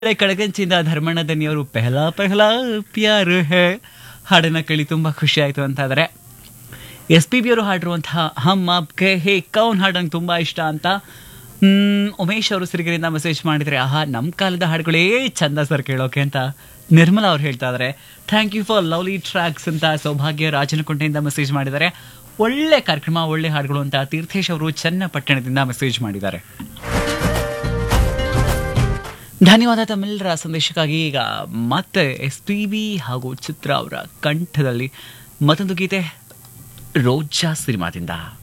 ಕಡಗಂಚಿಂದ ಧರ್ಮಣ್ಣ ದನಿಯವರು ಪೆಹಲಾ ಪೆಹಲಾ ಪ್ಯಾರ್ ಹೇ ಹಾಡನ್ನ ಕೇಳಿ ತುಂಬಾ ಖುಷಿ ಆಯ್ತು ಅಂತಾದ್ರೆ ಎಸ್ ಪಿ ಬಿ ಅವರು ಹಾಡಿರುವಂತಹ ಹಮ್ ಆಪ್ಗೆ ಹೇ ಕೌನ್ ಹಾಡು ನಂಗೆ ತುಂಬಾ ಇಷ್ಟ ಅಂತ ಹ್ಮ್, ಉಮೇಶ್ ಅವರು ಸಿರಿಗಿರಿಂದ ಮೆಸೇಜ್ ಮಾಡಿದ್ರೆ ಆಹಾ ನಮ್ಮ ಕಾಲದ ಹಾಡುಗಳೇ ಚಂದ ಸರ್ ಕೇಳೋಕೆ ಅಂತ ನಿರ್ಮಲಾ ಅವ್ರು ಹೇಳ್ತಾ ಇದಾರೆ thank you for lovely tracks ಅಂತ ಸೌಭಾಗ್ಯ ರಾಜನಕುಂಟೆಯಿಂದ ಮೆಸೇಜ್ ಮಾಡಿದ್ದಾರೆ ಒಳ್ಳೆ ಕಾರ್ಯಕ್ರಮ ಒಳ್ಳೆ ಹಾಡುಗಳು ಅಂತ ತೀರ್ಥೇಶ್ ಅವರು ಚನ್ನಪಟ್ಟಣದಿಂದ ಮೆಸೇಜ್ ಮಾಡಿದ್ದಾರೆ ಧನ್ಯವಾದ ತಮ್ಮೆಲ್ಲರ ಸಂದೇಶಕ್ಕಾಗಿ ಈಗ ಮತ್ತೆ ಎಸ್ ಪಿ ಬಿ ಹಾಗೂ ಚಿತ್ರ ಅವರ ಕಂಠದಲ್ಲಿ ಮತ್ತೊಂದು ಗೀತೆ ರೋಜಾ ಸಿನಿಮಾದಿಂದ